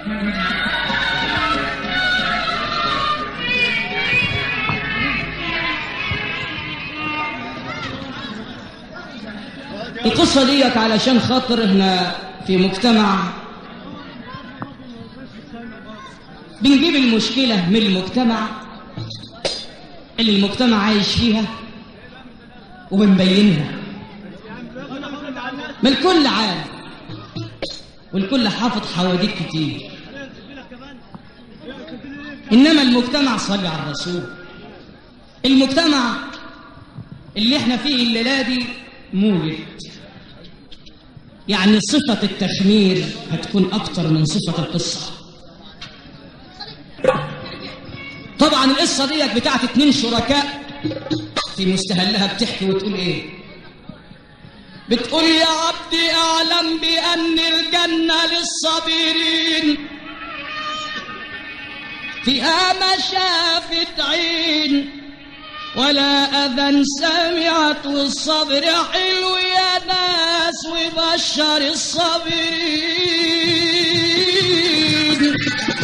القصة ديت علشان خاطر احنا في مجتمع بنجيب المشكلة من المجتمع اللي المجتمع عايش فيها وبنبينها ما الكل عارف والكل حافظ حواديت كتير إنما المجتمع صلي على الرسول المجتمع اللي احنا فيه الليلة دي مولد يعني صفة التخمير هتكون أكتر من صفة القصة طبعا القصة ديت بتاعت اتنين شركاء في مستهلها بتحكي وتقول ايه بتقول يا عبدي اعلم بأن الجنة للصابرين فيها مشافت عين ولا أذى سمعت والصبر حلو يا ناس وبشر الصابرين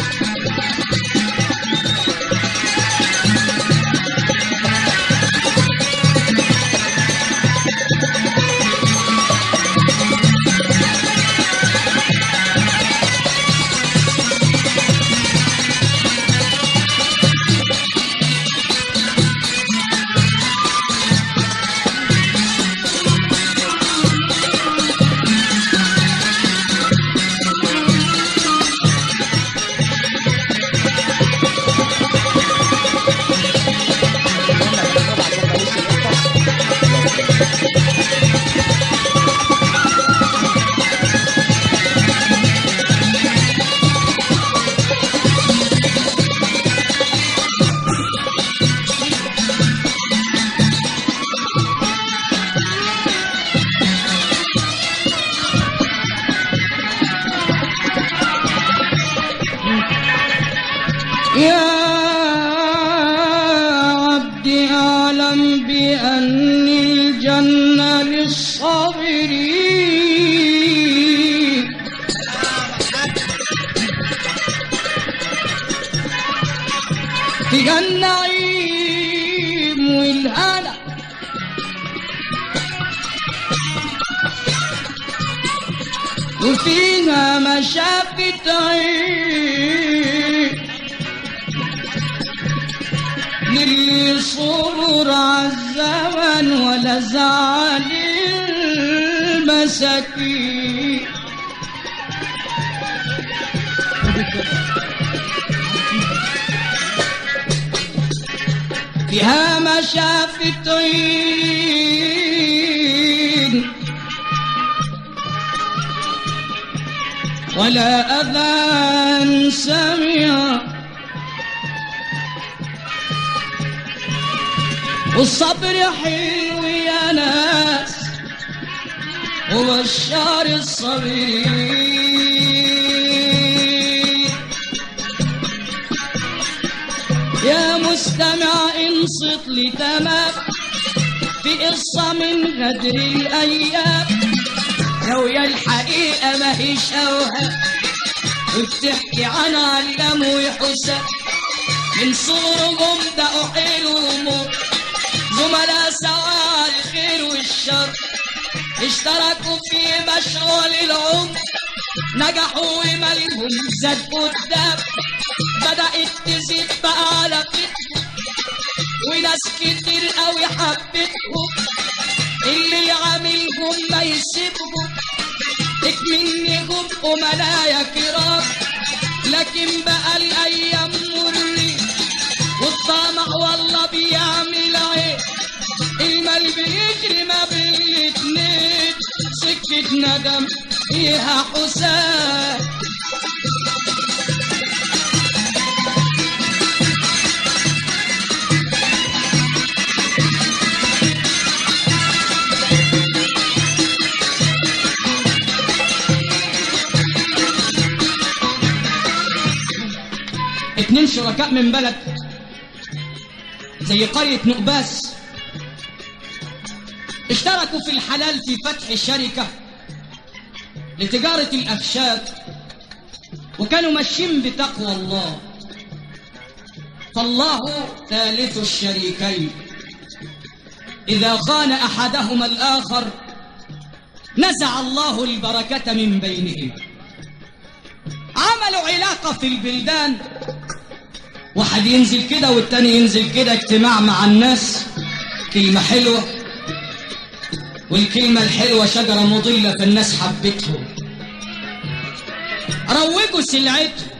يا عبدي أعلم بأن الجنة للصابرين فيها النعيم والهنا وفيها مشافة عين للي صبر عالزمن ولا زعل المساكين فيها مشافة عين ولا أذان سمع والصبر حلو يا ناس وبشار الصبي يا مستمع انصت لي تمام في قصة من غدر الأيام لو يا الحقيقة ما هيش أوهام وبتحكي عن علم وحسام من صغرهم دقوا حلوهم زملاء سوا الخير والشر اشتركوا في مشغول العمر نجحوا ومالهم زاد قدام بدأت تزيد بقى على فتهم وناس كتير قوي حبتهم اللي عاملهم ما يسيبهم اكمنهم أملايا كرام لكن بقى الأيام مري والطمع والله بيعمل عين المال بيجري ما بين الاتنين سكة ندم فيها حسام اتنين شركاء من بلد زي قرية نقباس اشتركوا في الحلال في فتح شركة لتجارة الأخشاب وكانوا ماشيين بتقوى الله فالله ثالث الشريكين إذا خان أحدهما الآخر نزع الله البركة من بينهما عملوا علاقة في البلدان واحد ينزل كده والتاني ينزل كده اجتماع مع الناس كلمة حلوة والكلمة الحلوة شجرة مضلة فالناس حبتهم روجوا سلعتهم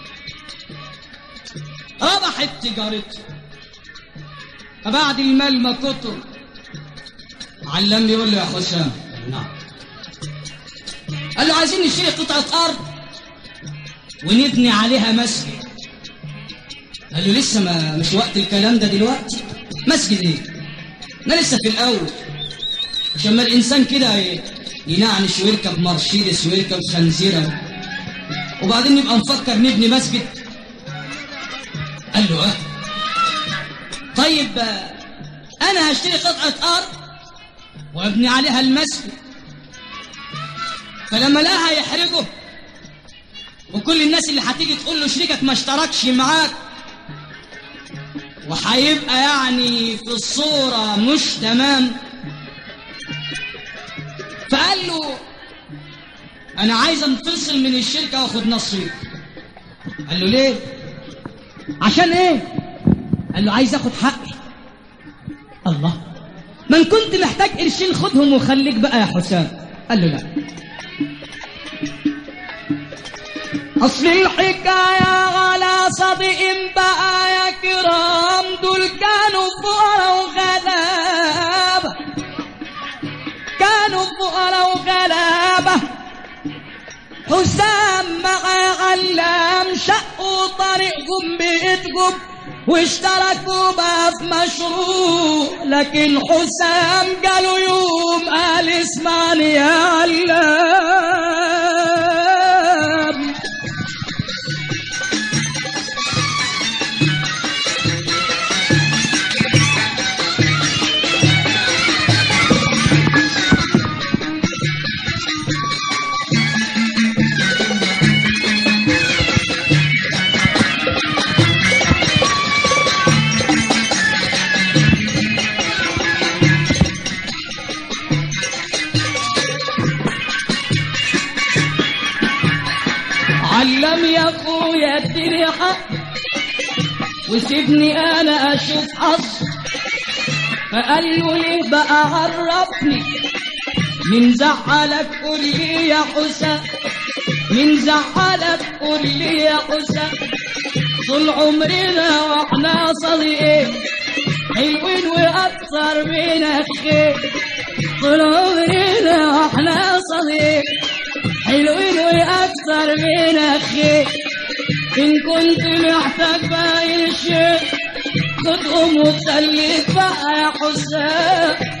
ربحت تجارته فبعد المال ما كتر علم يقول له يا حسام نعم قال له عايزين نشتري قطعة أرض ونبني عليها مسجد قال له لسه ما مش وقت الكلام ده دلوقتي مسجد ايه انا لسه في الاول عشان ما الانسان كده ي- ينعنش ويركب مرشيدس ويركب خنزيره وبعدين نبقى نفكر نبني مسجد قال له اه طيب آه، انا هشتري قطعه ارض وابني عليها المسجد فلما لقاها يحرجه وكل الناس اللي هتيجي تقول له شريكك ما اشتركش معاك وهيبقى يعني في الصورة مش تمام فقال له أنا عايز أنفصل من الشركة وآخد نصيب قال له ليه؟ عشان إيه؟ قال له عايز آخد حقي الله من كنت محتاج قرشين خدهم وخليك بقى يا حسام قال له لا أصل الحكاية على صديق بقى يا كرام دول كانوا فقراء وغلابة كانوا فقراء وغلابة حسام مع علام شقوا طريقهم بإيدهم واشتركوا بقى في مشروع لكن حسام قالوا يوم قال اسمعني يا علام علم يا اخويا اديني حق وسيبني انا اشوف حظ فقال له ليه بقى عرفني من زعلك قول لي يا حسام من زعلك قول لي يا حسام طول عمرنا واحنا صديقين حلوين واكثر من الخير طول عمرنا واحنا صديقين حلوين واكثر من اخي ان كنت محتاج باقي شيء خدهم وخليك بقى يا حسام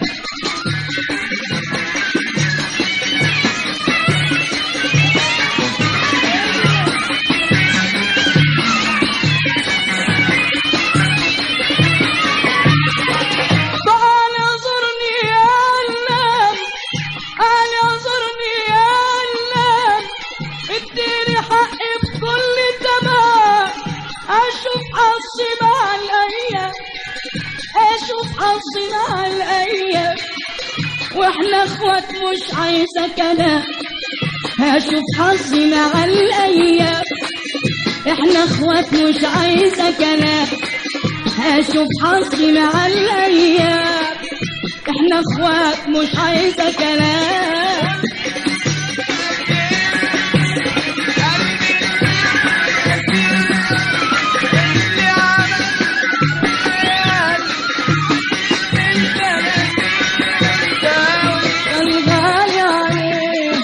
تعال انظرني يا علام تعال انظرني يا علام اديني حقي بكل تمام اشوف حظي مع الايام اشوف حظي مع الايام واحنا اخوات مش عايزه كلام هشوف حظي مع الايام احنا اخوات مش عايزه كلام هشوف حظي مع الايام احنا اخوات مش عايزه كلام الغالي عليك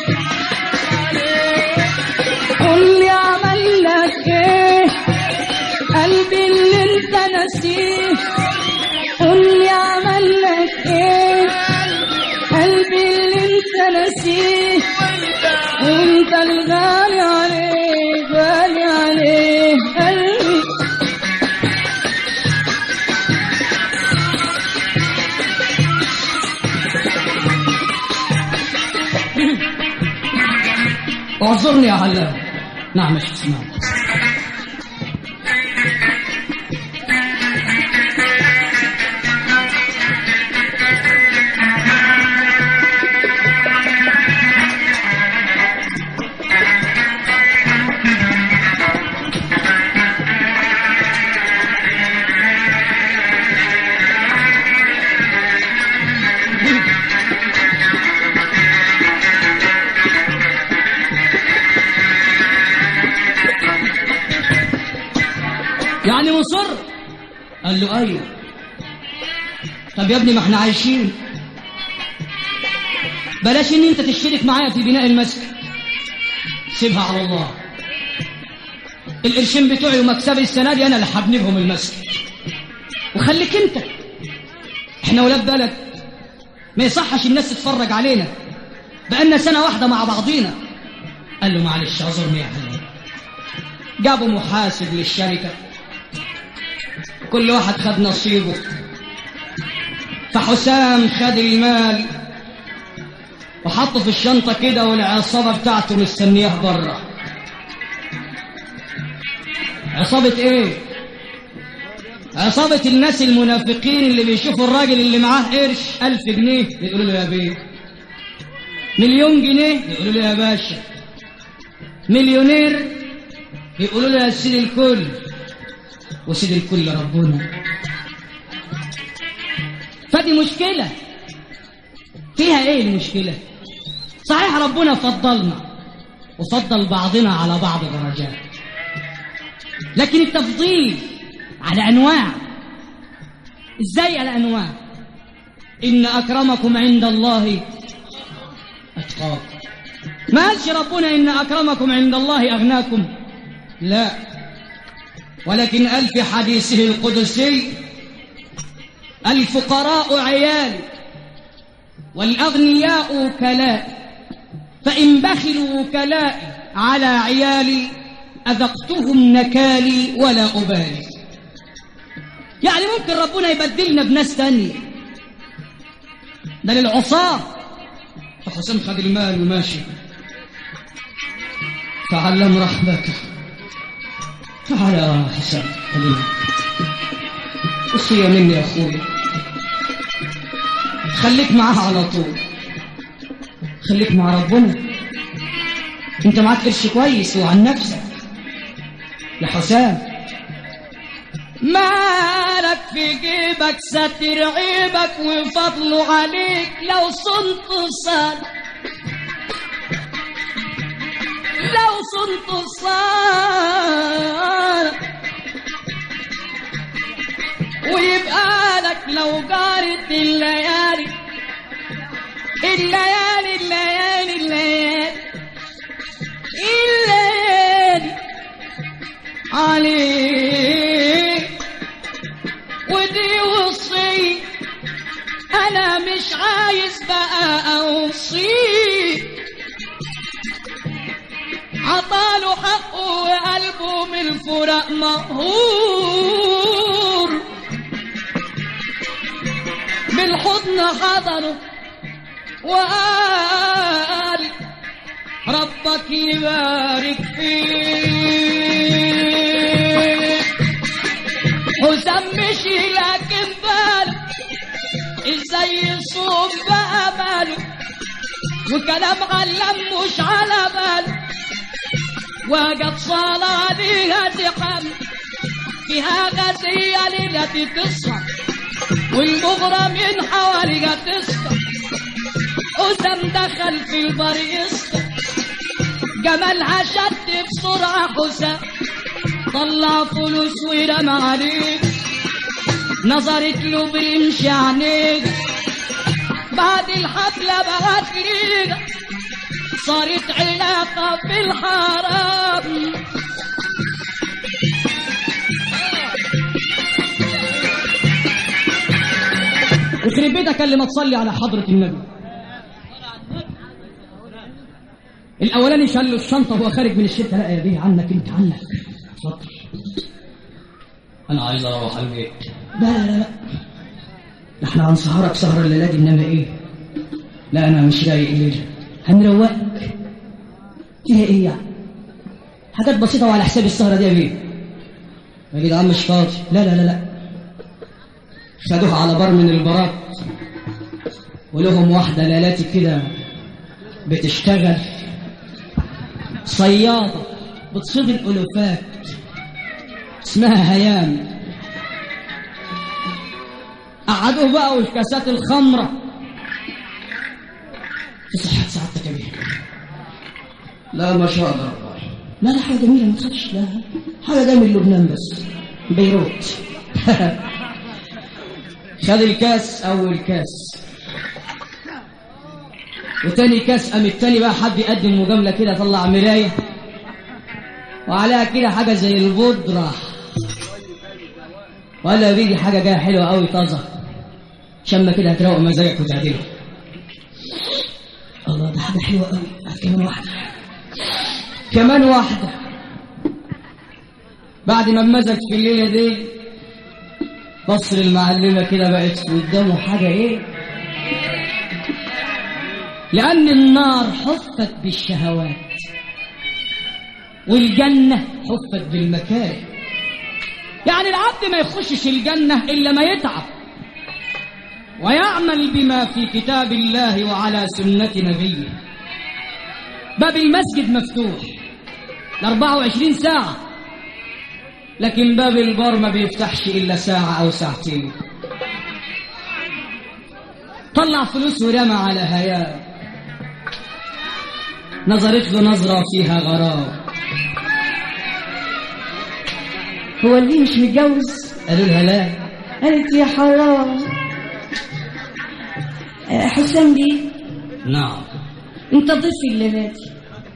قول لي عمل لك ايه قلبي اللي انت نسيه قول لي عمل لك ايه قلبي اللي انت نسيه وانت الغالي عليه غالي عليه قلبي اعذرني يا علام نعم مش اسمع يعني مصر قال له ايوه طب يا ابني ما احنا عايشين بلاش ان انت تشترك معايا في بناء المسجد سيبها على الله القرشين بتوعي ومكسبي السنه دي انا اللي هبني لهم المسجد وخليك انت احنا ولاد بلد ما يصحش الناس تتفرج علينا بقالنا سنه واحده مع بعضينا قال له معلش اعذرني يا حلال جابوا محاسب للشركه كل واحد خد نصيبه فحسام خد المال وحطه في الشنطة كده والعصابة بتاعته مستنياه بره عصابة ايه؟ عصابة الناس المنافقين اللي بيشوفوا الراجل اللي معاه قرش ألف جنيه يقولوا له يا بيه مليون جنيه يقولوا له يا باشا مليونير يقولوا له يا سيد الكل وسيد الكل ربنا فدي مشكلة فيها ايه المشكلة صحيح ربنا فضلنا وفضل بعضنا على بعض درجات لكن التفضيل على انواع ازاي على انواع ان اكرمكم عند الله اتقاكم ما قالش ربنا ان اكرمكم عند الله اغناكم لا ولكن قال في حديثه القدسي الفقراء عيال والأغنياء وكلاء فإن بخلوا وكلاء على عيالي أذقتهم نكالي ولا أبالي يعني ممكن ربنا يبدلنا بناس تانية ده للعصاة فحسام خد المال وماشي تعلم رحمك تعال يا حسام خلينا وصية مني يا أخوي خليك معاها على طول خليك مع ربنا انت معاك قرش كويس وعن نفسك يا حسام مالك في جيبك ستر عيبك وفضله عليك لو صنت صال لو صنت صال ويبقى لك لو جارت الليالي الليالي الليالي الليالي الليالي عليك ودي وصي انا مش عايز بقى اوصيك عطاله حقه وقلبه من الفراق مقهور بالحضن حضنه وقال ربك يبارك فيك حسام مشي لكن باله ازاي يصوم بقى باله وكلام علم مش على باله وقت صلاة ليها زحام فيها غزية ليلة تصحى والمغرى من حواليها تصحى قسم دخل في البر يسطى جمالها شد بسرعة حسام طلع فلوس ورمى عليه نظرت له بيمشي عينيه بعد الحفلة بقت ليلة صارت علاقة في الحرام يخرب بيتك اللي ما تصلي على حضرة النبي الأولاني شال له الشنطة وهو خارج من الشركة لا يا بيه عنك أنت عنك اتفضل أنا عايز أروح البيت لا لا لا لا احنا هنسهرك سهرة الليلة دي إنما إيه لا أنا مش رايق الليلة هنروقك فيها إيه يعني حاجات بسيطة وعلى حساب السهرة دي يا بيه يا جدعان مش فاضي لا لا لا لا خدوها على بر من البارات ولهم واحدة لالاتي كده بتشتغل صيادة بتصيد الألوفات اسمها هيام قعدوه بقى والكاسات الخمرة في صحة سعادتك يا بيه لا ما شاء الله والله لا لا حاجة جميلة ما تخافش لا حاجة جاية من لبنان بس بيروت خد الكاس أول كاس وتاني كاس قام التاني بقى حد يقدم مجاملة كده طلع مراية وعليها كده حاجة زي البودرة وقال يا بيدي حاجة جاية حلوة قوي طازة شمة كده هتروق مزاجك وتعدله الله ده حاجة حلوة قوي هات كمان واحدة كمان واحدة بعد ما اتمزج في الليلة دي بص للمعلمة كده بقت قدامه حاجة ايه لأن النار حفت بالشهوات والجنة حفت بالمكاره يعني العبد ما يخشش الجنة إلا ما يتعب ويعمل بما في كتاب الله وعلى سنة نبيه باب المسجد مفتوح ل 24 ساعة لكن باب البار ما بيفتحش إلا ساعة أو ساعتين طلع فلوس ورمى على هيام نظرت له نظرة فيها غرام هو اللي مش متجوز قالوا لها لا قالت يا حرام آه، حسام بيه نعم انت ضيفي الليلة دي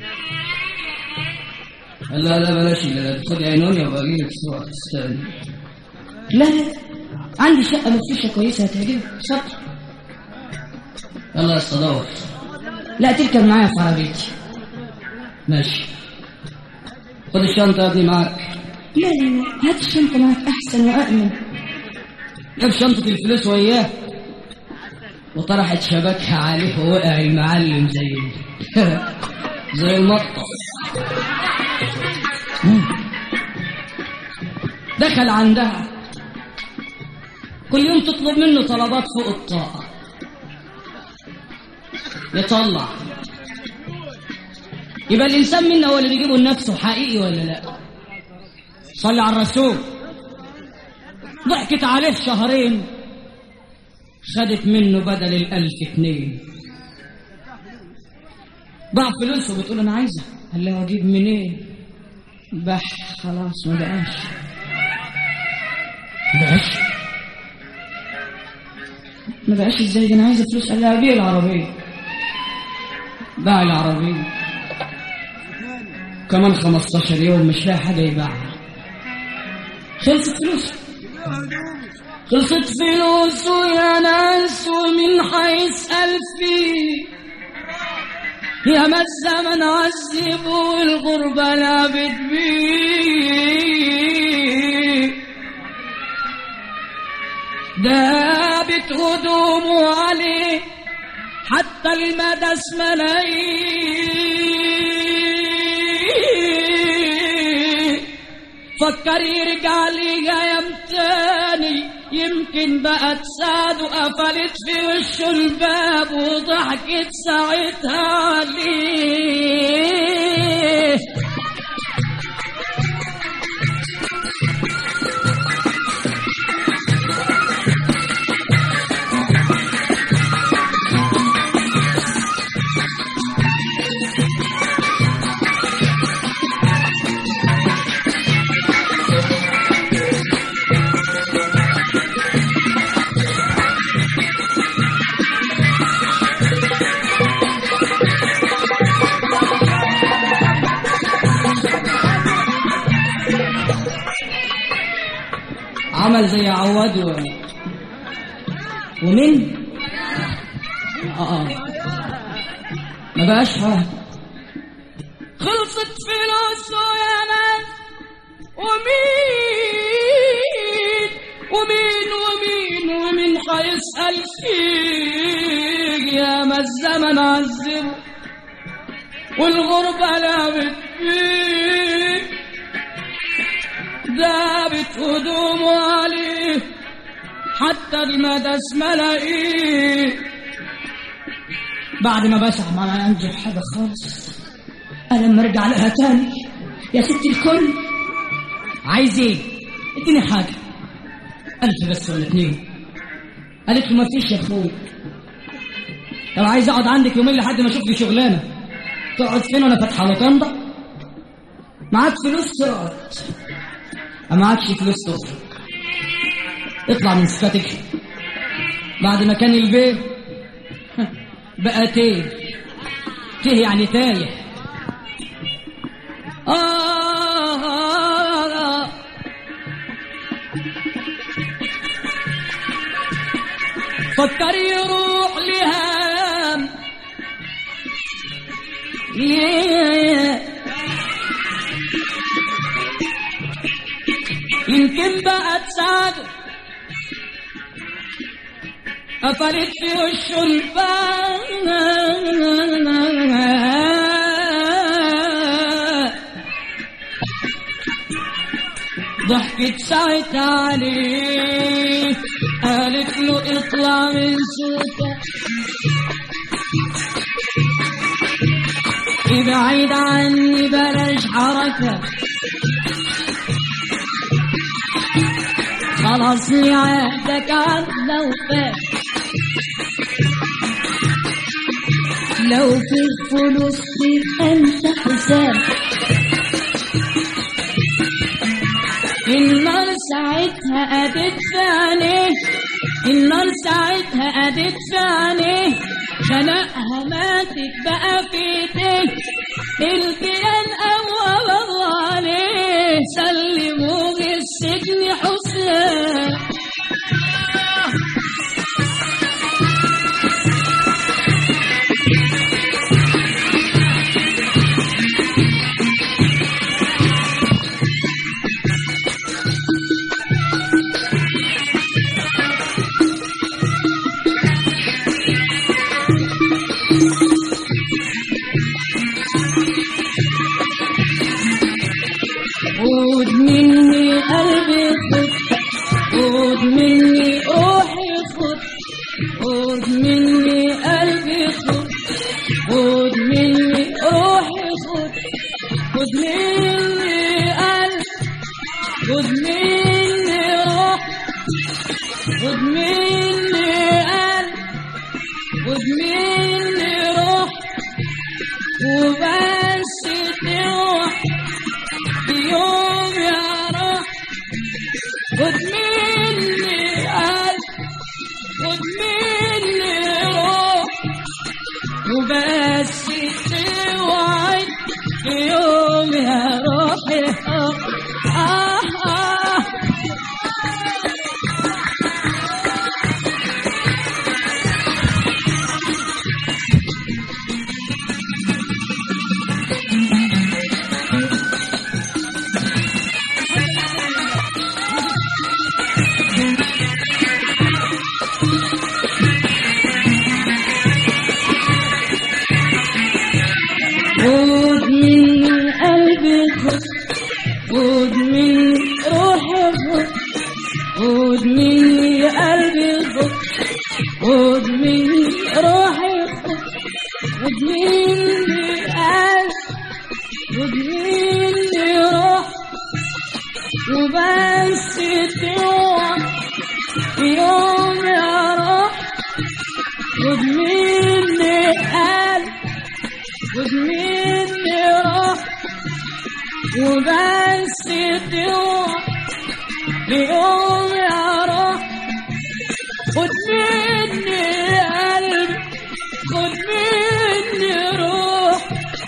لا لا بلاش لا خدي عينوني وابقى اجي لك صور استنى لا لا عندي شقة مفروشة كويسة هتعجبك اتفضل يلا يا اسطى دور لا تركب معايا في عربيتي ماشي خد الشنطة دي معاك لا لا لا هات الشنطة معاك أحسن وأأمن جاب شنطة الفلوس وياه وطرحت شبكها عليه ووقع المعلم زي زي المطة دخل عندها كل يوم تطلب منه طلبات فوق الطاقة يطلع يبقى الإنسان منا هو اللي بيجيبه لنفسه حقيقي ولا لا صلي على الرسول ضحكت عليه شهرين خدت منه بدل الألف اتنين ضاع فلوسه بتقول أنا عايزة قال لها أجيب منين بح خلاص ما بقاش ما بقاش ما بقاش ازاي ده انا عايزه فلوس قال لها بيع العربيه باع العربيه كمان 15 يوم مش لاقي حاجه يبيعها خلصت فلوسه خلصت فلوسه يا ناس ومين هيسأل فيه يا ما الزمن عذب والغربة لعبت بيه دابت هدومه عليه حتى المدس ملايين فكر يرجع لي ايام تاني يمكن بقى تساعده قفلت في وشه الباب وضحكت ساعتها عليه عمل زي عواد و... ومين اه اه ما بقاش حاجة خلصت فلوسه يا ناس ومين ومين ومين ومين هيسأل فيه يا ما الزمن عذبه والغربة لعبت فيه المدى اسمها ايه بعد ما بسع ما انجح حاجة خالص انا لما ارجع لها تاني يا ست الكل عايز ايه اديني حاجة ألف بس ولا اتنين قالت له ما فيش يا اخوي لو عايز اقعد عندك يومين لحد ما اشوف لي شغلانه تقعد فين وانا فاتحه لوكاندا معاك فلوس تقعد ما معكش فلوس تخرج اطلع من سكاتك بعد ما كان البيت بقى تيه تيه يعني تايه آه آه آه فكر يروح لهام يمكن بقى تساعده قفلت في وشه الباب ضحكت ساعتها عليه قالت له اطلع من صوتك ابعد عني بلاش حركة خلاص لي عهدك عدى وفات لو في فلوس انت حساب النار ساعتها قدت في عينيه النار ساعتها قدت في عينيه خنقها ماتت بقى في ايديه الكيان أول الله عليه سلموه السجن حسين خد مني قلبي خد خد مني روحي خد خد مني قلبي خد خد مني روحي خد خد مني قلب خد مني روح خد مني قلب خد مني روح وبس تروح يوم يا روح خد مني قلب خد مني روح وبس توعد يوم يا روحي آه آه آه خد مني قلبي خد خد مني روحي خد خد مني قلبي خد خد مني روحي خد خد مني قلب خد مني روح وبس توعد يوم يا روح خد مني قلب خد مني روح وبس تروح يوم يا روح خد مني قلب خد مني روح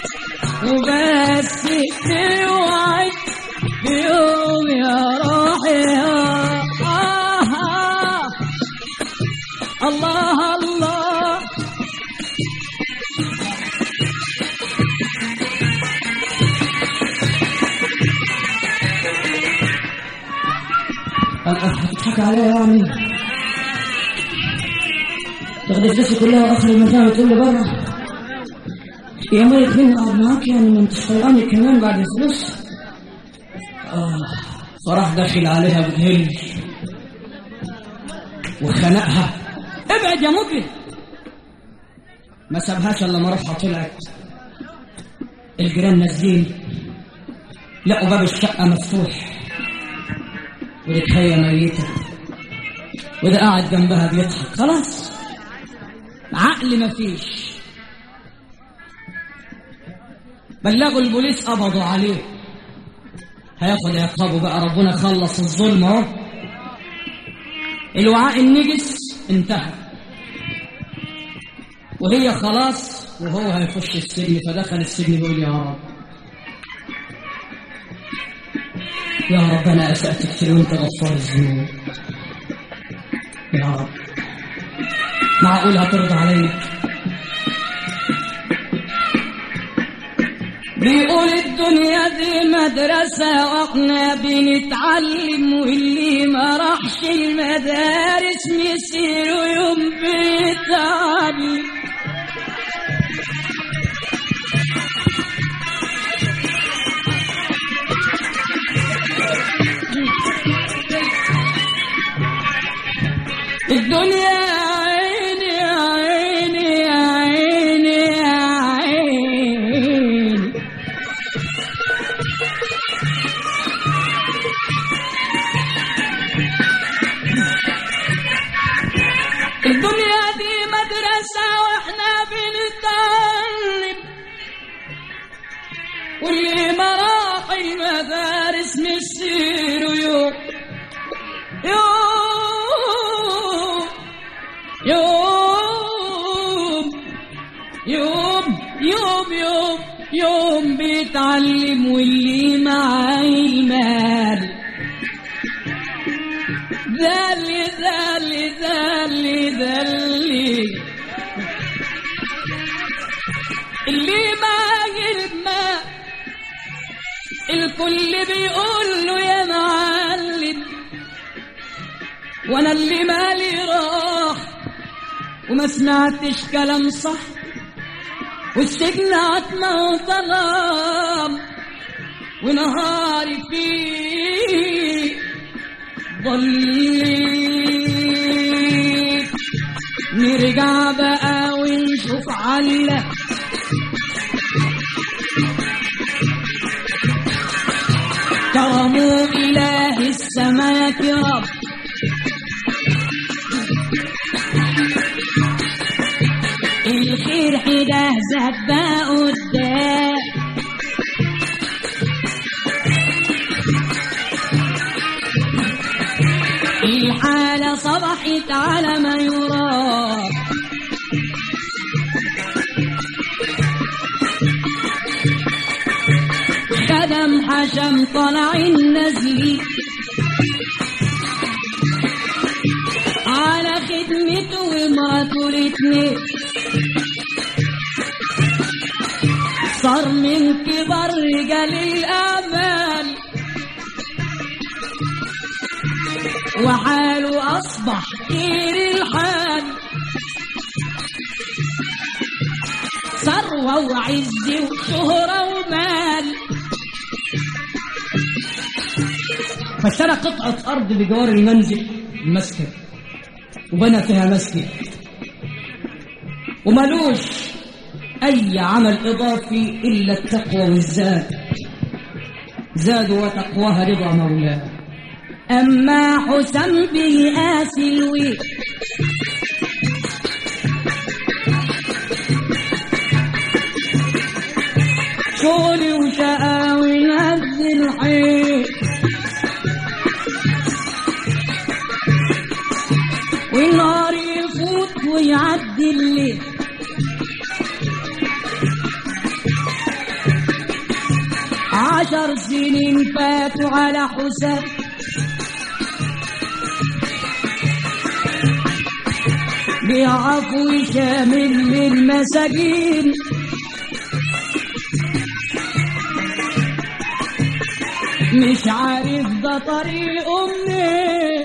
وبس توعد يوم يا روحي آه آه آه الله الله هتضحك عليا يعني تاخد فلوسي كلها واخر المكان وتقول لي بره يا مية اتنين اقعد معاك يعني ما انتش طيراني كمان بعد الفلوس آه فرح داخل عليها بتهل وخنقها ابعد يا مجرم ما سابهاش الا ما روحها طلعت الجيران نازلين لقوا باب الشقة مفتوح ولقيت هي ميتة وده قاعد جنبها بيضحك خلاص عقل مفيش بلغوا البوليس قبضوا عليه هياخد عقابه بقى ربنا خلص الظلم اهو الوعاء النجس انتهى وهي خلاص وهو هيخش السجن فدخل السجن يقول يا رب يا رب انا اسات كتير وانت غفار الذنوب يا رب معقول هترضى عليا بيقول الدنيا دي مدرسة واحنا بنتعلم واللي ما راحش المدارس مسير يوم بيتعلم الدنيا عيني عيني عيني عيني الدنيا دي مدرسة واحنا بنتعلم واللي ما راح المدارس مسير يوم يوم يوم يوم يوم يوم يوم بيتعلم واللي معاه المال دلي دلي دلي دلي اللي معاه المال الكل بيقول له يا معلم وانا اللي مالي راح وما سمعتش كلام صح والسجن عتمة وظلام ونهاري فيه ضليت نرجع بقى ونشوف علة كرموا إله السماء كرم الخير حده زبا قدام الحالة صبحت على ما يرام خدم حشم طلع النزل على خدمته ومراته الاتنين صار من كبر رجال الأعمال وحاله أصبح غير الحال ثروة وعز وشهرة ومال فاشترى قطعة أرض بجوار المنزل المسكن وبنى فيها مسجد وملوش أي عمل إضافي إلا التقوى والزاد زاد وتقواها رضا مولاه أما حسن بيئاس الويل شغلي وشقاوي نزل حيل والنهار يفوت ويعدي الليل عشر سنين فاتوا على حسام بعفو شامل للمساجين مش عارف ده طريقه منين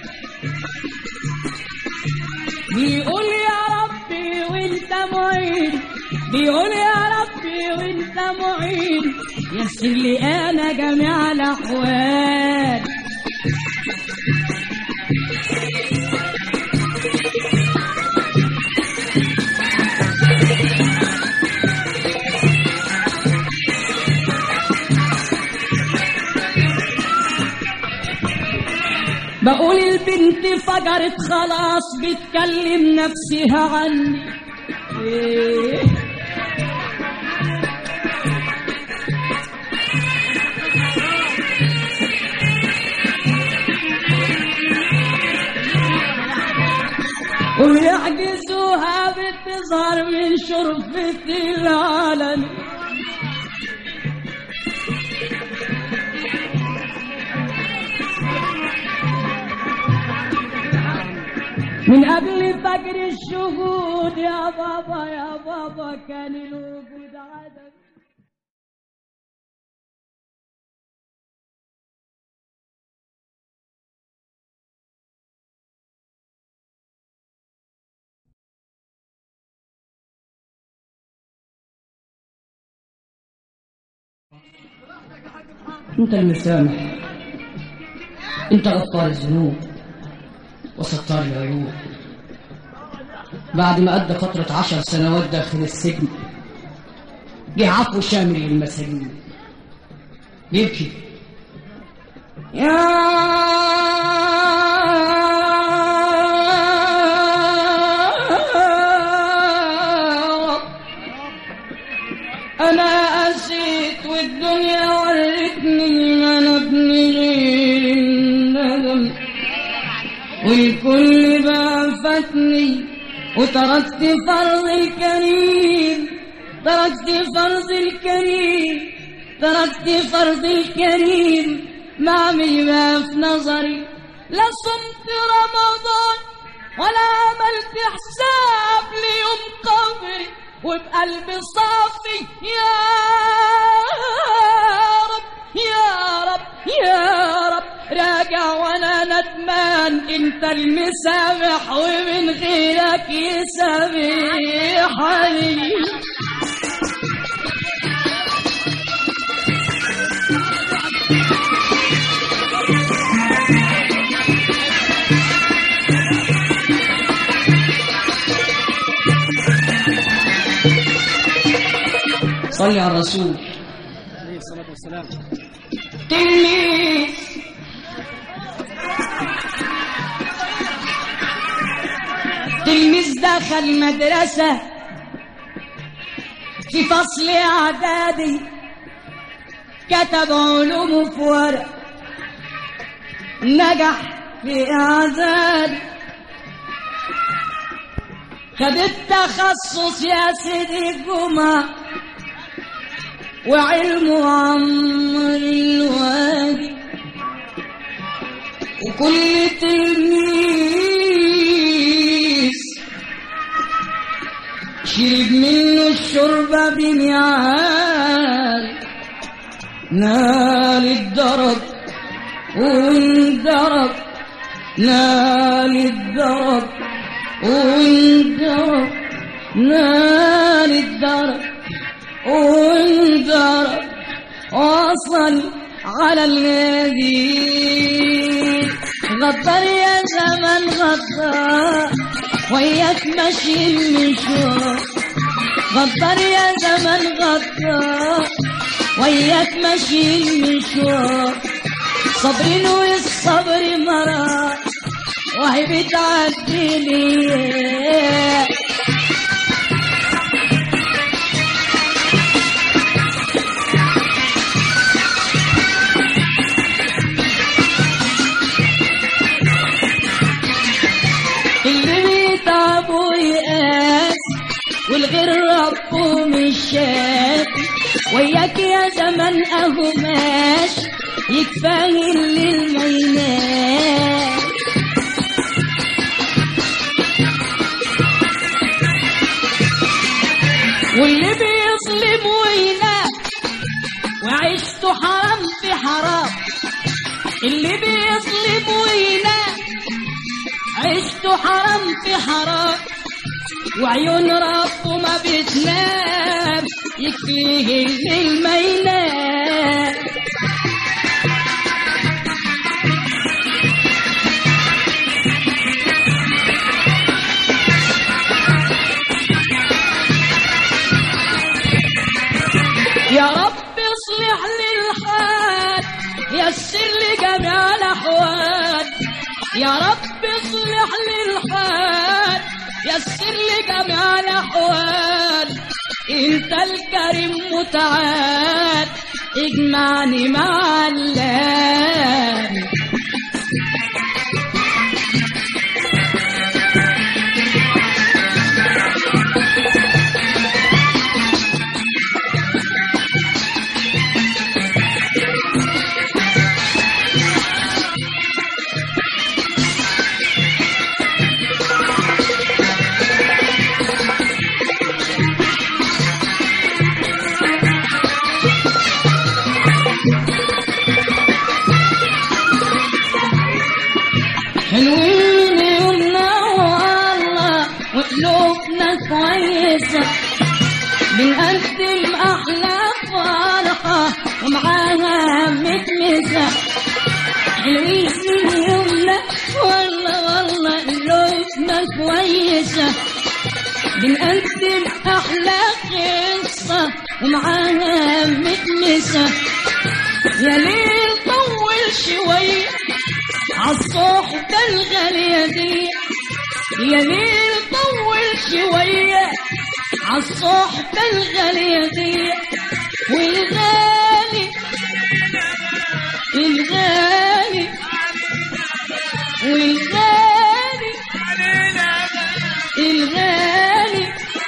بيقول يا ربي وانت معين بيقول يا ربي وانت معين يسر لي انا جميع الاحوال بقول البنت فجرت خلاص بتكلم نفسها عني إيه ويعجزوها بتظهر من شرفة العالم من قبل فجر الشهود يا بابا يا بابا كان الوجود عدم انت المسامح انت غفار الذنوب وستار العيوب بعد ما قضى فترة عشر سنوات داخل السجن جه عفو شامل للمساجين يبكي يا رب أنا أسيت والدنيا ورتني ما أنا ابن غير الندم والكل بقى فاتني وتركت فرض الكريم تركت فرض الكريم تركت فرض الكريم ما ما في نظري لا صمت رمضان ولا عملت حساب ليوم قبري وبقلبي صافي يا رب يا رب يا رب راجع وانا ندمان انت المسامح ومن غيرك يسامحني صلي على الرسول عليه الصلاة والسلام تلميذ تلميذ دخل مدرسة في فصل إعدادي كتب علومه في ورق نجح في إعدادي خد التخصص يا سيدي الجمعة وعلمه عمر الوادي وكل تلميذ شرب منه الشربة بميعاد نال الدرج واندرج نال الدرج واندرج نال الدرج وانذر وصل على الذي غدر يا زمن غدر وياك ماشي المشوار غدر يا زمن غدر وياك ماشي المشوار صبرين والصبر مرار وهي بتعدي ليه اللي بيتعب ويقاس والغير ربه مش شاف وياك يا زمن اهو ماشي يكفاه الليل ما ينام واللي بيظلم وينام وعيشته حرام في حرام اللي بيظلم وينام عشته حرام في حرام وعيون ربه ما بتنام يكفيه الليل ما ينام يا رب اصلح لي الحال يسر لي جميع الاحوال يا رب اصلح لي الحال يسر لي جميع الأحوال انت الكريم متعال اجمعني مع الله حلوين يومنا والله وقلوبنا كويسة بنقدم أحلى فرحة ومعاها متمسة حلوين يومنا والله والله قلوبنا كويسة بنقدم أحلى قصة ومعاها متمسة يا ليل طول شوية عالصحبة الغالية دي يا ليل طول شوية عالصحبة الغالية دي والغالي الغالي والغالي الغالي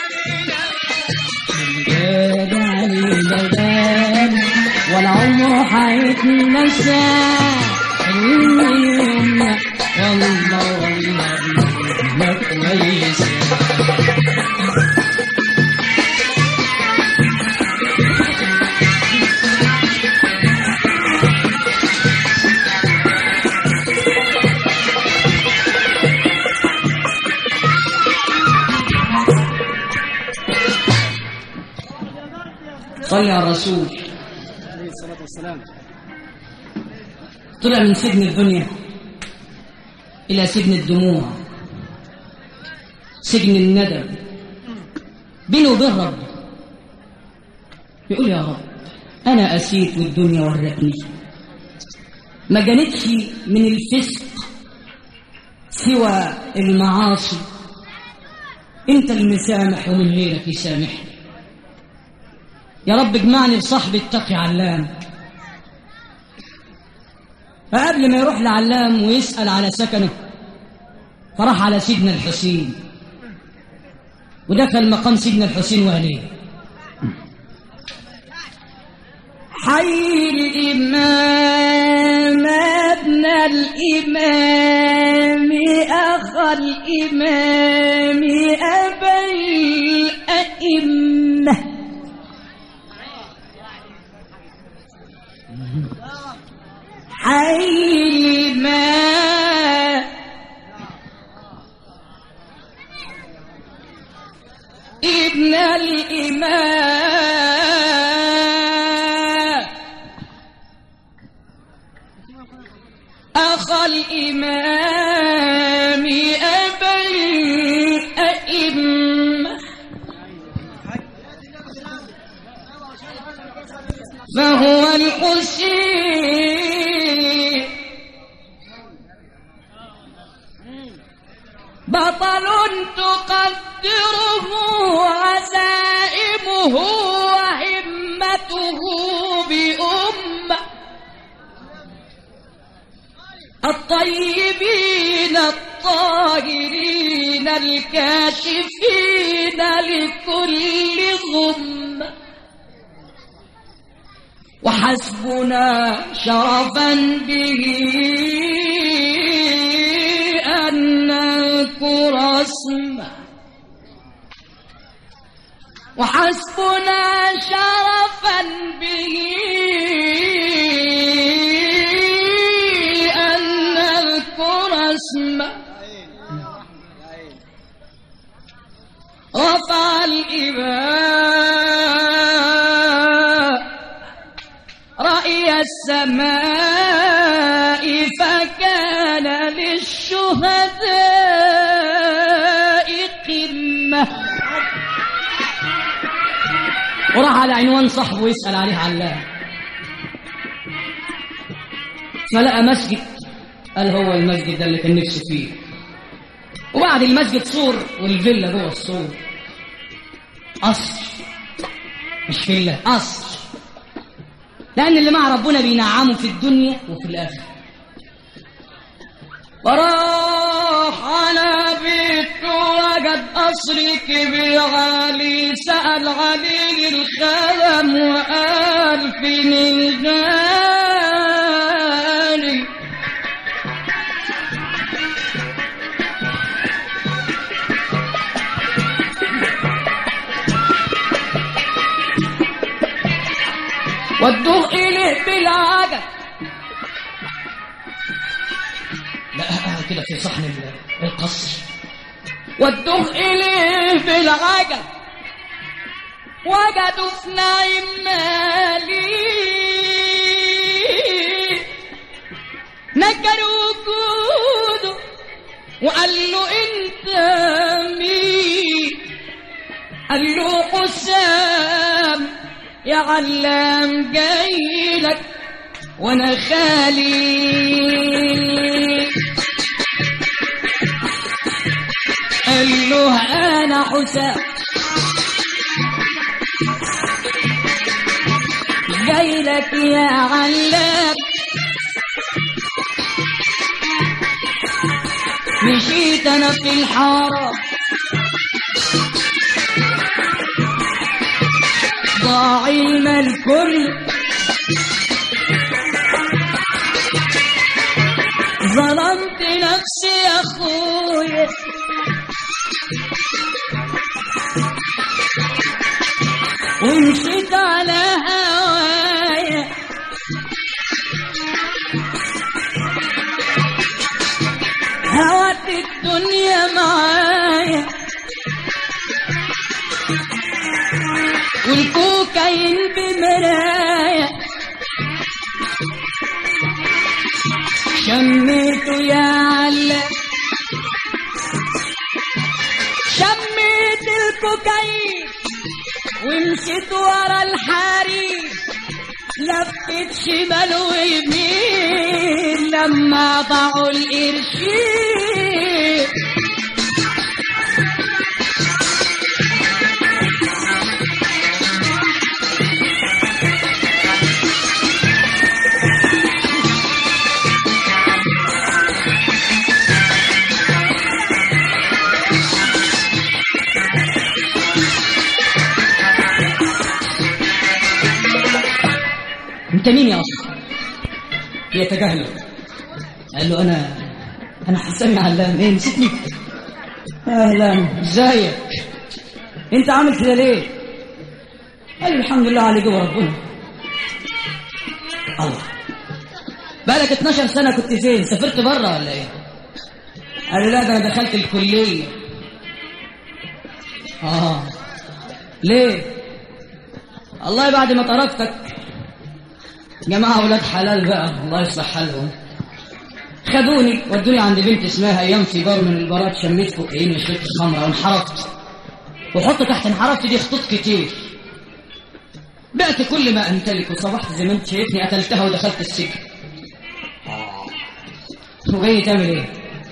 الغالي علينا الغالي ولا عمره هيتنسى حلوين والله والله ما كويس صلي على الرسول عليه الصلاة والسلام طلع من سجن الدنيا إلى سجن الدموع سجن الندم بينه وبين ربه يقول يا رب أنا أسيت والدنيا ورتني ما جانتش من الفسق سوى المعاصي انت المسامح ومن غيرك يسامحني يا رب اجمعني بصاحب التقي علام فقبل ما يروح لعلام ويسأل على سكنه فراح على سيدنا الحسين ودخل مقام سيدنا الحسين وعليه حي الإمام ابن الإمام أخ الإمام أبا الأئمة حي ما ابن الإمام أخ الإمام أبا الأئمة فهو الحسين بطل تقدره عزائمه وهمته بأمة الطيبين الطاهرين الكاشفين لكل غمه وحسبنا شرفا به أن نذكر اسمه وحسبنا شرفا به أن نذكر اسمه رفع الإباء رأي السماء فكان للشهداء قمة وراح على عنوان صاحبه يسأل عليه علام فلقى مسجد قال هو المسجد ده اللي كان نفسه فيه وبعد المسجد سور والفيلا جوه السور قصر مش فيلا قصر لأن اللي مع ربنا بينعمه في الدنيا وفي الآخرة وراح على بيته وجد قصر كبير عالي سأل عليه الخدم وقال فين الغالي ودوه إليه بالعجل لا كده في صحن ال- القصر ودوه إليه بالعجل وجدوا في نعيم مالي نكروا وجوده وقال له انت مين قال له حسام يا علام جاي لك وانا خالي قال له انا حسام جاي لك يا علام مشيت انا في الحاره ضاع المال كله ظلمت نفسي يا اخويا ومشيت على هوايا هوت الدنيا معايا والكوكايين بمرايا شميته يا علا شميت الكوكايين ومشيت ورا الحريم لفت شمال ويمين لما ضاعوا القرشين انت مين يا اصلا يتجاهله قال له انا انا حسام يا علام ايه نسيتني اهلا ازيك انت عامل كده ليه قال له الحمد لله عليك وربنا الله بقالك 12 سنه كنت فين سافرت بره ولا ايه قال له لا ده انا دخلت الكليه اه ليه والله بعد ما تركتك جماعة أولاد حلال بقى الله يصلح حالهم خدوني ودوني عند بنت اسمها أيام سيجار من البارات شميت كوكايين وشربت خمرة وانحرفت وحط تحت انحرفت دي خطوط كتير بعت كل ما أمتلك وصبحت زي ما أنت شايفني قتلتها ودخلت السجن وجاي تعمل إيه؟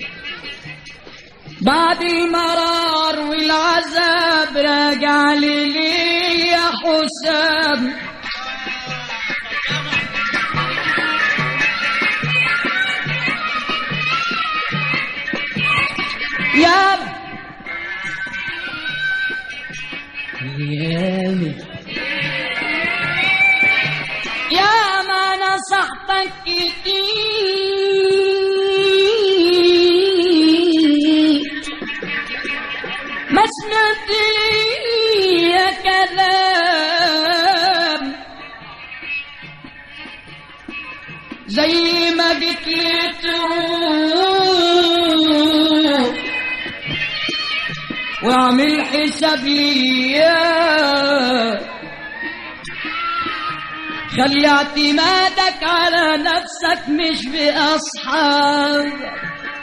بعد المرار والعذاب راجع لي ليه يا حسام يا يامي يا ما نصحتك كتير ما سمعت لي يا كلام زي ما جيت لي تروح واعمل حساب ليا خلي اعتمادك على نفسك مش بأصحابك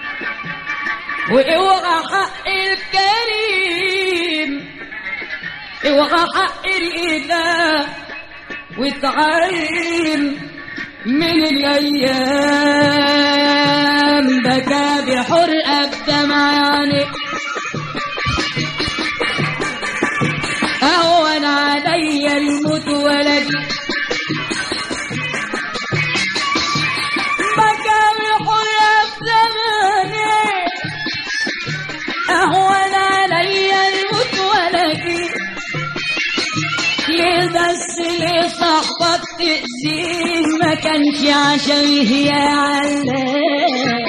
واوعى حق الكريم اوعى حق الإله وتعلم من الأيام بكى بحرقة بدمع يعني أهون علي الموت ولدي بكى بحرقة بدمع أهون علي الموت ولدي ليه بس ليه صاحبك تأذيه ما كانش عشان هي علام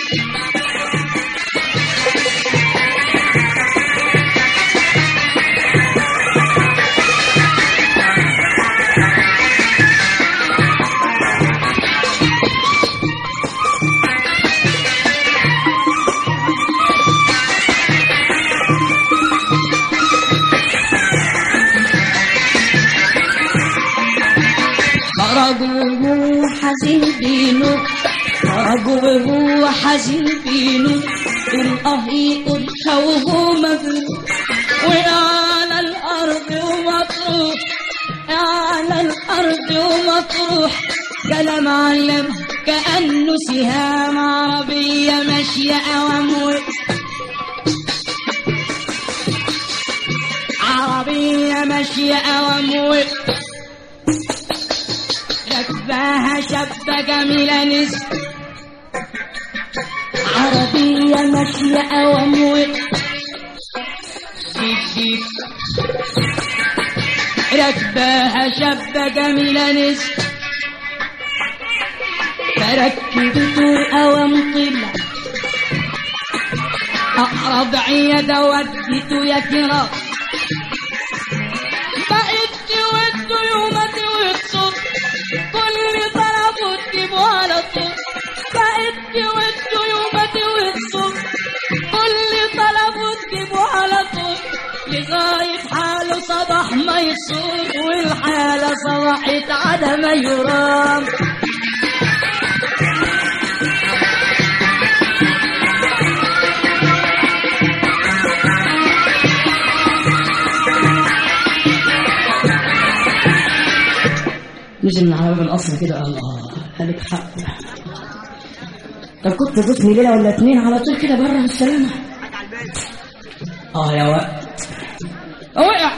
خرجوا وهو حزين بينه خرجوا وهو حزين بينه الأه يقول وهو مجنون وعلى الأرض ومطروح على الأرض ومطروح كلام علم كأنه سهام عربية ماشية أوامر عربية ماشية أوامر ركباها شابة جميلة نسب عربية ماشية أوامر ديك ركباها شابة جميلة نسب فركبته أوام طلع أقرب عيادة وديته يا كرام بقيت تود يومك وتصب كل طلب تجيبه على طول بقيت تود يومك وتصب كل طلب تجيبه على طول لغاية حاله صباح ما يصور والحالة صبحت على ما يرام نزل من على باب القصر كده الله خليك حق طب كنت ضيفني ليله ولا اتنين على طول كده بره بالسلامه اه يا وقت وقع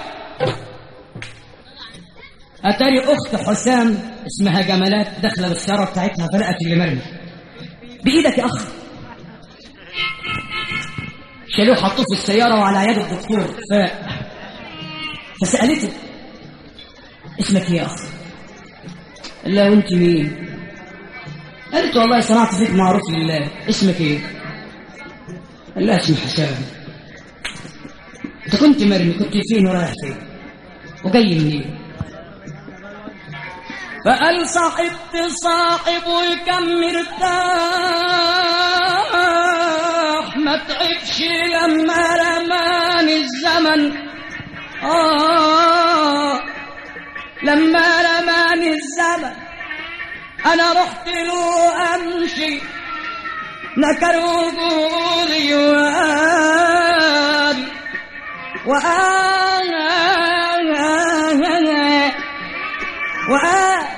اتاري اخت حسام اسمها جمالات داخله بالسياره بتاعتها فلقت اللي مرمي بايدك يا اخ شالوه حطوه في السياره وعلى يد الدكتور ف... فسالته اسمك ايه يا اخ لا وانت مين قالت والله صنعت فيك معروف لله اسمك ايه قال لها اسمي حسام انت كنت مرمي كنت فين ورايح فين وجاي منين فقال صاحبت صاحب وكم مرتاح ما تعبش لما رماني الزمن آه لما رماني الزمن انا رحت له امشي نكر وجودي وقال وقال وقال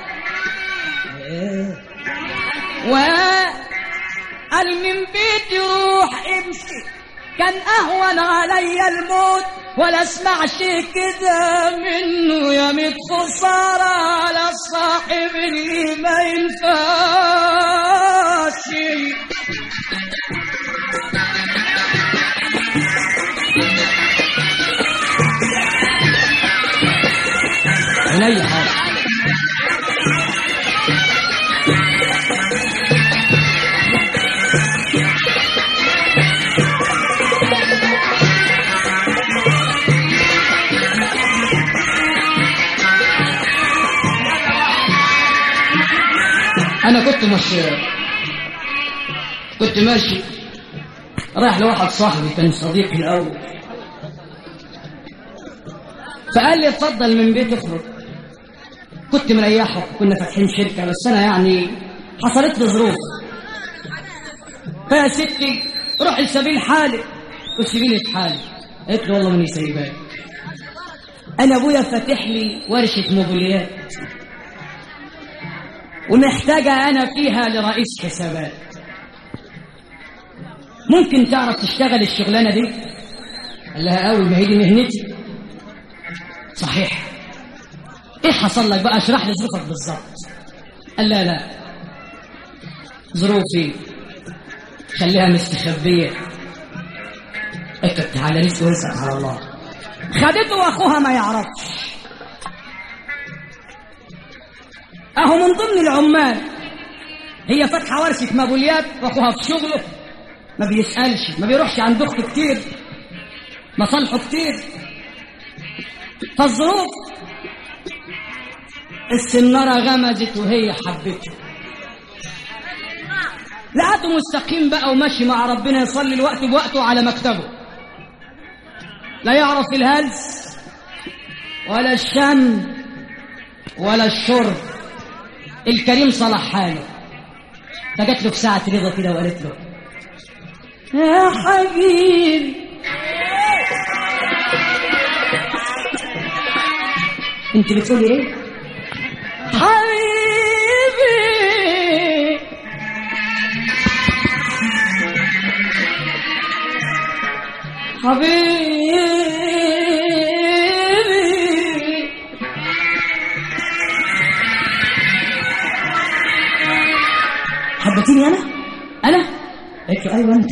وقال قال من بيتي روح امشي كان اهون عليا الموت ولا اسمعش كده منه يا ميت خسارة على الصاحب اللي ما ينفعش عيني حاضر انا كنت مش كنت ماشي رايح لواحد صاحبي كان صديقي الاول فقال لي اتفضل من بيت اخرج كنت مريحه كنا فاتحين شركه بس انا يعني حصلت لي ظروف فيا ستي روح لسبيل حالك وسيبيني في حالي قلت له والله ماني سايباك انا ابويا فاتح لي ورشه موبيليات ومحتاجة أنا فيها لرئيس حسابات ممكن تعرف تشتغل الشغلانة دي قال لها قوي ما هي دي مهنتي صحيح ايه حصل لك بقى اشرح لي ظروفك بالظبط قال لا لا ظروفي خليها مستخبية قلت له تعالى لسه واسأل على الله خدته واخوها ما يعرفش اهو من ضمن العمال هي فاتحه ورشه مابوليات واخوها في شغله ما بيسالش ما بيروحش عند اخته كتير مصالحه كتير فالظروف السنارة غمزت وهي حبته لقيته مستقيم بقى وماشي مع ربنا يصلي الوقت بوقته على مكتبه لا يعرف الهلس ولا الشم ولا الشرب الكريم صلح حاله فجت له في ساعة رضا كده وقالت له يا حبيبي انت بتقولي ايه حبيبي حبيبي حبتيني انا انا قلت له ايوه انت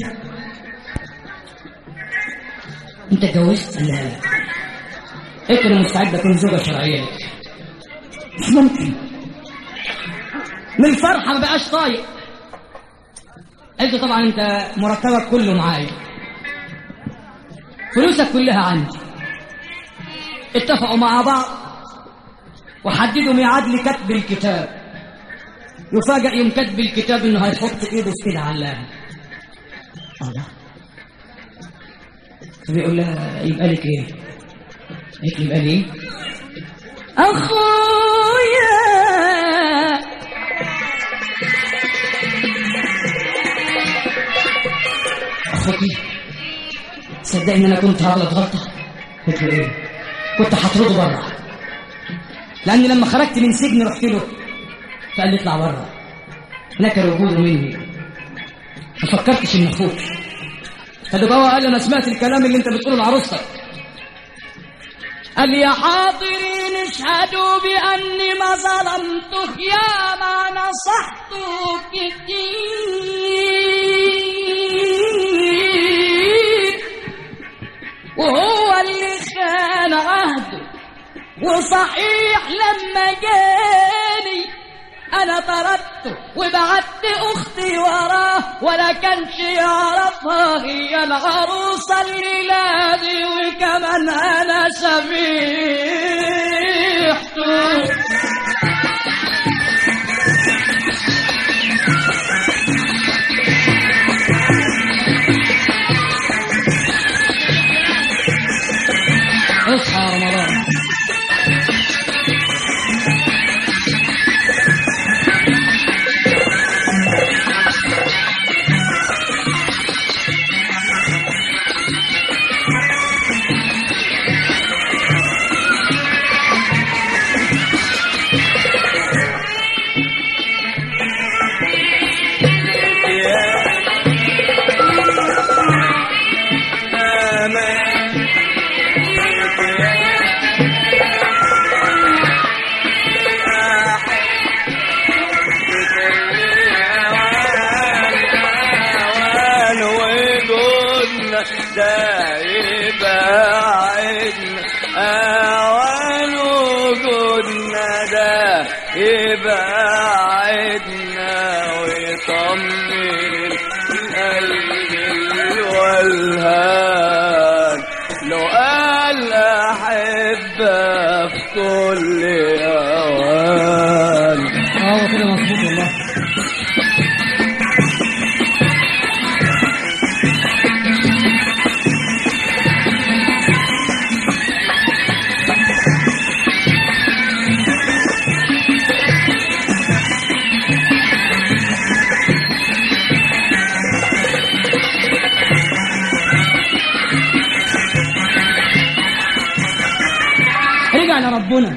انت اتجوزت قال لها لا قلت له مستعد اكون زوجه شرعيه لك مش ممكن من الفرحه ما بقاش طايق قلت له طبعا انت مرتبك كله معايا فلوسك كلها عندي اتفقوا مع بعض وحددوا ميعاد لكتب الكتاب يفاجئ يوم كتب الكتاب انه هيحط ايده في ايد علامه الله فبيقول لها يبقى لك ايه؟ قالت لي يبقى لي ايه؟ اخويا اخوكي تصدق ان انا كنت هغلط غلطه قلت له ايه كنت هطرده بره لاني لما خرجت من سجن رحت له فقال لي اطلع بره نكر وجوده مني ما فكرتش ان اخوك فده جوه قال لي انا سمعت الكلام اللي انت بتقوله لعروستك قال لي يا حاضرين اشهدوا باني ما ظلمتك يا ما نصحتك كتير وهو اللي خان عهده وصحيح لما جاني انا طردته وبعت اختي وراه ولا كانش يعرفها هي العروسه اللي لادي وكمان انا سميحته اصحى يا رمضان يبعدنا ويطمن القلب الولهان لو قال أحبه في كل أوان اه كده مظبوط والله رجع لربنا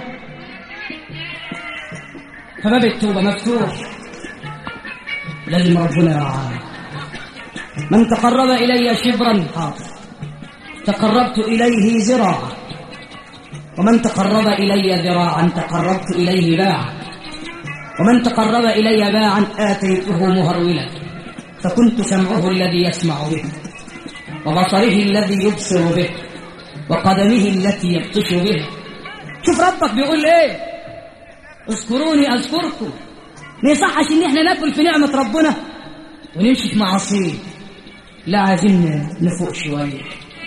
فباب التوبة مفتوح لازم ربنا يرعاه من تقرب إلي شبرا حاضر تقربت إليه زراعا ومن تقرب إلي ذراعا تقربت إليه باعا ومن تقرب إلي باعا آتيته مهرولا فكنت سمعه الذي يسمع به وبصره الذي يبصر به وقدمه التي يبطش بها شوف ربك بيقول ايه اذكروني اذكركم ما يصحش ان احنا ناكل في نعمة ربنا ونمشي في معاصيه لا عايزين نفوق شوية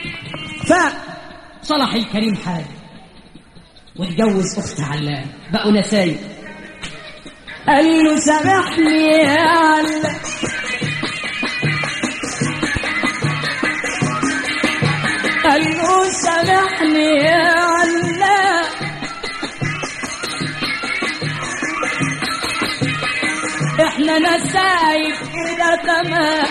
فصلح الكريم حاله واتجوز اخت علام بقوا نسايب قال له سامحني يا علام قال له سامحني يا علام احنا نسايب كده تمام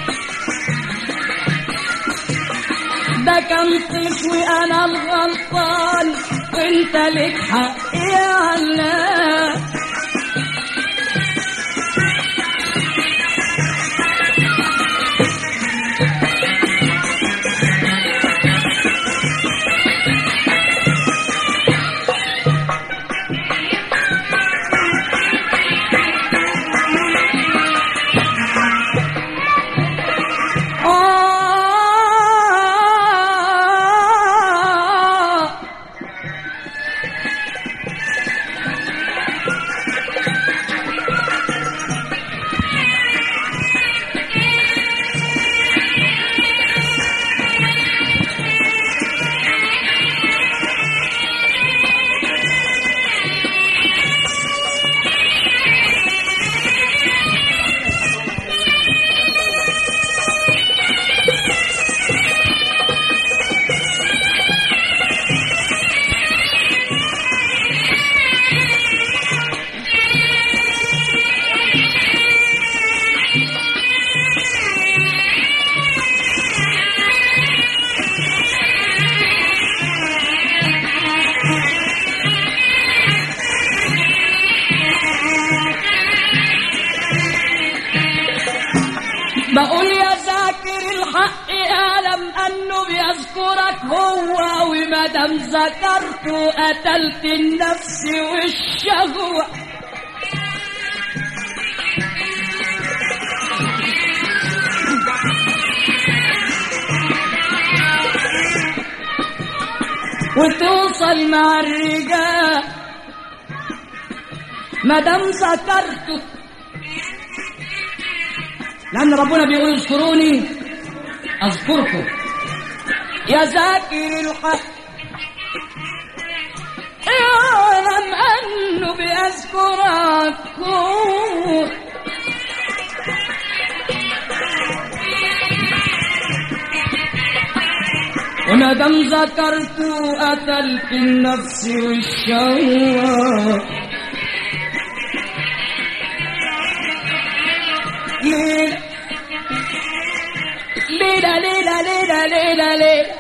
ده كان طيش وانا الغلطان وانت لك حق يا علام آه بقول يا ذاكر الحق اعلم انه بيذكرك هو وما دام ذكرته قتلت النفس والشهوه وتوصل مع الرجال ما دام ذكرته لأن ربنا بيقول اذكروني أذكركم يا ذاكر الحق اعلم أنه بيذكرك وما دام ذكرت قتلت النفس والشهوة ليه ليلة ليلة ليلة ليلة ليلة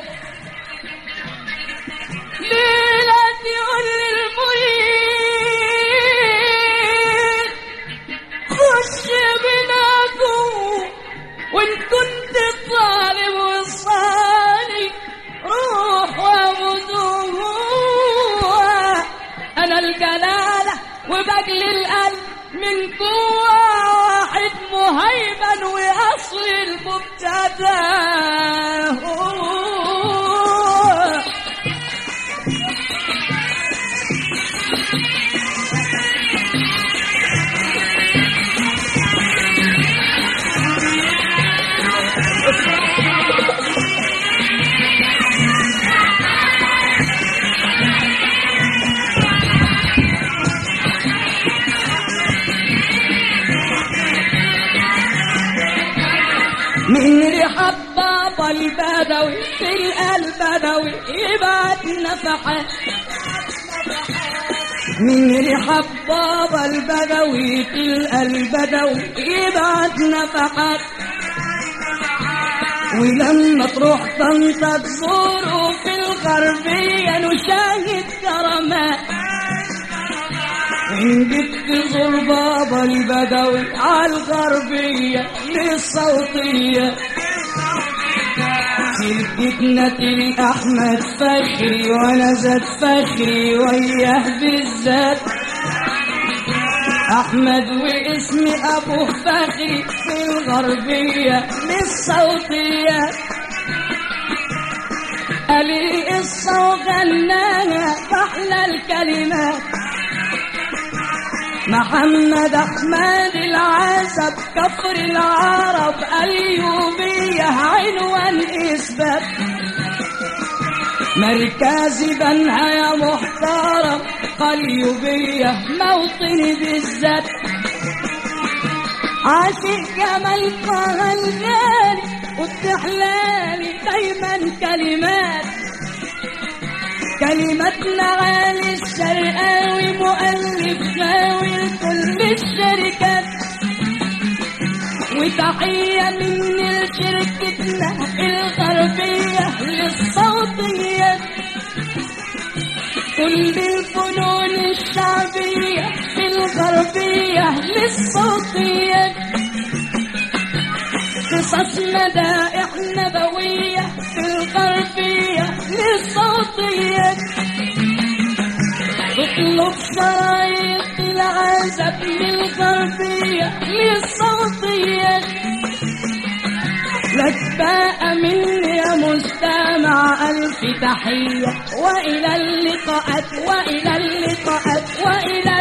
ليلة تقول للمريد خش بنا جوه وان كنت طالب وصالي روح وابدوها انا الجلالة وبجلي القلب من جوه واحد مهيمن واصل المبتدا هو من ريحة بابا البدوي في البدوي يبعت نفحات من ريحة بابا البدوي في البدوي يبعت نفحات ولما تروح طنطا تزوره في الغربية نشاهد كرامات إن جبت زور بابا البدوي عالغربية للصوتية شركتنا أحمد فخري وأنا زاد فخري وياه بالذات أحمد واسمي أبو فخري في الغربية للصوتية قالي قصة وغناها أحلى الكلمات محمد أحمد العزب كفر العرب أيوبية عنوان إثبات مركزي بنها يا محترم قليوبية موطني بالذات عاشق جمال طه الغالي وبتحلالي دايما كلمات كلماتنا غالي الشرقاوي مؤلف غاوي لكل الشركات وتحية مني لشركتنا الغربية للصوتية كل الفنون الشعبية في الغربية للصوتية قصص مدائح نبوية في الغربية للصوتية تطلب شرايط العزب للغربية للصوتية لك بقى مني يا مستمع ألف تحية وإلى اللقاءات وإلى اللقاءات وإلى